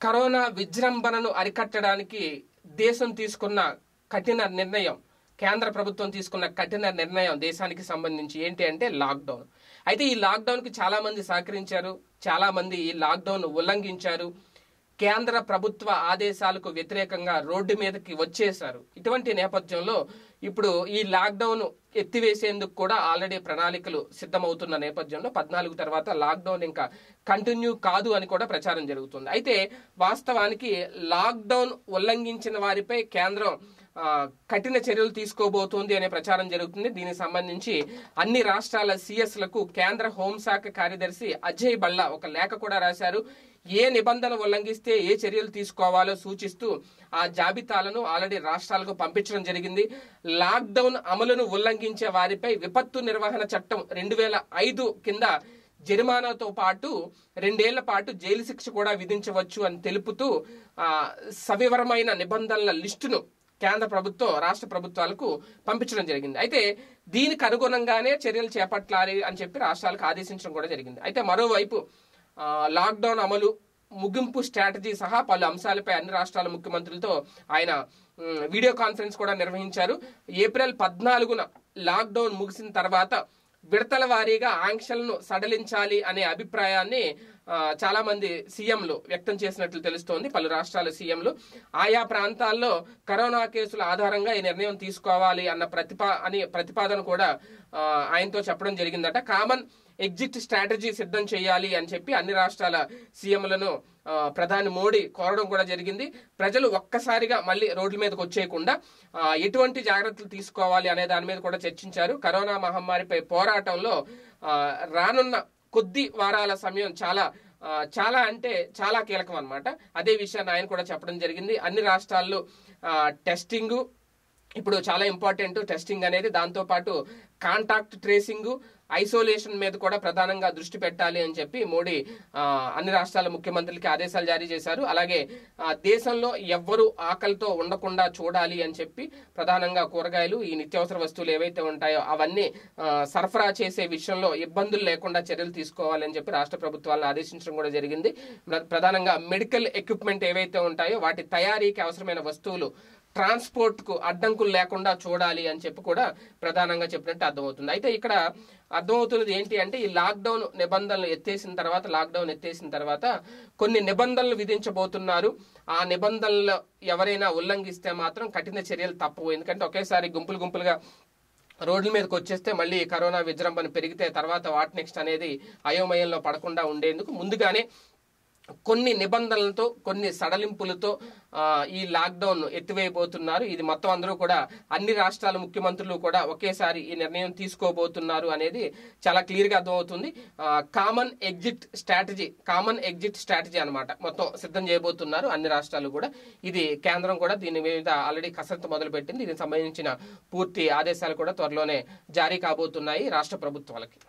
corona విజృంభణను అరికట్టడానికి దేశం తీసుకున్న కఠిన నిర్ణయం కేంద్ర ప్రభుత్వం తీసుకున్న కఠిన నిర్ణయం దేశానికి సంబంధించి ఏంటి అంటే లాక్డౌన్ అయితే ఈ లాక్డౌన్ కి చాలా మంది సహకరించారు చాలా మంది ఈ లాక్డౌన్ ఉల్లంఘించారు కేంద్ర ప్రభుత్వ ఆదేశాలకు వ్యతిరేకంగా రోడ్డు మీదకి వచ్చేశారు ఇటువంటి నేపథ్యంలో ఇప్పుడు ఈ లాక్డౌన్ ఎత్తివేసేందుకు కూడా ఆల్రెడీ ప్రణాళికలు సిద్ధమవుతున్న నేపథ్యంలో పద్నాలుగు తర్వాత లాక్డౌన్ ఇంకా కంటిన్యూ కాదు అని కూడా ప్రచారం జరుగుతుంది అయితే వాస్తవానికి లాక్డౌన్ ఉల్లంఘించిన వారిపై కేంద్రం ఆ, కఠిన చర్యలు తీసుకోబోతోంది అనే ప్రచారం జరుగుతుంది దీనికి సంబంధించి అన్ని రాష్ట్రాల సిఎస్లకు కేంద్ర హోంశాఖ కార్యదర్శి అజయ్ బల్లా ఒక లేఖ కూడా రాశారు ఏ నిబంధన ఉల్లంఘిస్తే ఏ చర్యలు తీసుకోవాలో సూచిస్తూ ఆ జాబితాలను ఆల్రెడీ రాష్ట్రాలకు పంపించడం జరిగింది లాక్డౌన్ అమలును ఉల్లంఘించే వారిపై విపత్తు నిర్వహణ చట్టం రెండు వేల ఐదు కింద జరిమానాతో పాటు రెండేళ్ల పాటు జైలు శిక్ష కూడా విధించవచ్చు అని తెలుపుతూ ఆ, సవివరమైన నిబంధనల లిస్టును కేంద్ర ప్రభుత్వం రాష్ట్ర ప్రభుత్వాలకు పంపించడం జరిగింది అయితే దీనికి అనుగుణంగానే చర్యలు చేపట్టాలి అని చెప్పి రాష్ట్రాలకు ఆదేశించడం కూడా జరిగింది అయితే మరోవైపు ఆ, లాక్డౌన్ అమలు ముగింపు స్ట్రాటజీ సహా పలు అంశాలపై అన్ని రాష్ట్రాల ముఖ్యమంత్రులతో ఆయన ఉమ్, వీడియో కాన్ఫరెన్స్ కూడా నిర్వహించారు ఏప్రిల్ పద్నాలుగున లాక్డౌన్ ముగిసిన తర్వాత విడతల వారీగా ఆంక్షలను సడలించాలి అనే అభిప్రాయాన్ని ఆ, చాలా మంది సీఎంలు వ్యక్తం చేసినట్లు తెలుస్తోంది పలు రాష్ట్రాల సీఎంలు ఆయా ప్రాంతాల్లో కరోనా కేసుల ఆధారంగా ఈ నిర్ణయం తీసుకోవాలి అన్న ప్రతిపా అని ప్రతిపాదన కూడా ఆ, ఆయనతో చెప్పడం జరిగిందట కామన్ ఎగ్జిట్ స్ట్రాటజీ సిద్ధం చేయాలి అని చెప్పి అన్ని రాష్ట్రాల సీఎంలను ఆ, ప్రధాని మోడీ కోరడం కూడా జరిగింది ప్రజలు ఒక్కసారిగా మళ్ళీ రోడ్ల మీదకి వచ్చేయకుండా ఆ, ఎటువంటి జాగ్రత్తలు తీసుకోవాలి అనే దాని మీద కూడా చర్చించారు కరోనా మహమ్మారిపై పోరాటంలో ఆ, రానున్న కొద్ది వారాల సమయం చాలా ఆ, చాలా అంటే చాలా కీలకం అన్నమాట అదే విషయాన్ని ఆయన కూడా చెప్పడం జరిగింది అన్ని రాష్ట్రాల్లో టెస్టింగ్ ఇప్పుడు చాలా ఇంపార్టెంట్ టెస్టింగ్ అనేది దాంతో పాటు కాంటాక్ట్ ట్రేసింగ్ ఐసోలేషన్ మీద కూడా ప్రధానంగా దృష్టి పెట్టాలి అని చెప్పి మోడీ ఆ, అన్ని రాష్ట్రాల ముఖ్యమంత్రులకి ఆదేశాలు జారీ చేశారు అలాగే ఆ, దేశంలో ఎవ్వరూ ఆకలితో ఉండకుండా చూడాలి అని చెప్పి ప్రధానంగా కూరగాయలు ఈ నిత్యావసర వస్తువులు ఏవైతే ఉంటాయో అవన్నీ ఆ, సరఫరా చేసే విషయంలో ఇబ్బందులు లేకుండా చర్యలు తీసుకోవాలి అని చెప్పి రాష్ట్ర ప్రభుత్వాలను ఆదేశించడం కూడా జరిగింది ప్ర- ప్రధానంగా మెడికల్ ఎక్విప్మెంట్ ఏవైతే ఉంటాయో వాటి తయారీకి అవసరమైన వస్తువులు ట్రాన్స్పోర్ట్ కు అడ్డంకులు లేకుండా చూడాలి అని చెప్పి కూడా ప్రధానంగా చెప్పినట్టు అర్థమవుతుంది అయితే ఇక్కడ అర్థమవుతున్నది ఏంటి అంటే ఈ లాక్డౌన్ నిబంధనలు ఎత్తేసిన తర్వాత లాక్డౌన్ ఎత్తేసిన తర్వాత కొన్ని నిబంధనలు విధించబోతున్నారు ఆ నిబంధనలు ఎవరైనా ఉల్లంఘిస్తే మాత్రం కఠిన చర్యలు తప్పవు ఎందుకంటే ఒకేసారి గుంపులు గుంపులుగా రోడ్ల మీదకి వచ్చేస్తే మళ్ళీ కరోనా విజృంభణ పెరిగితే తర్వాత వాట్ నెక్స్ట్ అనేది అయోమయంలో పడకుండా ఉండేందుకు ముందుగానే కొన్ని నిబంధనలతో కొన్ని సడలింపులతో ఆ, ఈ లాక్డౌన్ ఎత్తివేయబోతున్నారు ఇది మొత్తం అందరూ కూడా అన్ని రాష్ట్రాల ముఖ్యమంత్రులు కూడా ఒకేసారి ఈ నిర్ణయం తీసుకోబోతున్నారు అనేది చాలా క్లియర్ గా అర్థమవుతుంది common exit strategy common exit strategy అన్నమాట మొత్తం సిద్ధం చేయబోతున్నారు అన్ని రాష్ట్రాలు కూడా ఇది కేంద్రం కూడా దీని మీద ఆల్రెడీ కసరత్తు మొదలు పెట్టింది దీనికి సంబంధించిన పూర్తి ఆదేశాలు కూడా త్వరలోనే జారీ కాబోతున్నాయి రాష్ట్ర ప్రభుత్వాలకి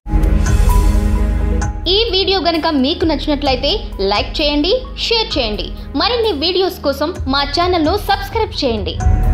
ఈ వీడియో గనుక మీకు నచ్చినట్లయితే లైక్ చేయండి షేర్ చేయండి మరిన్ని వీడియోస్ కోసం మా ఛానల్ను సబ్స్క్రైబ్ చేయండి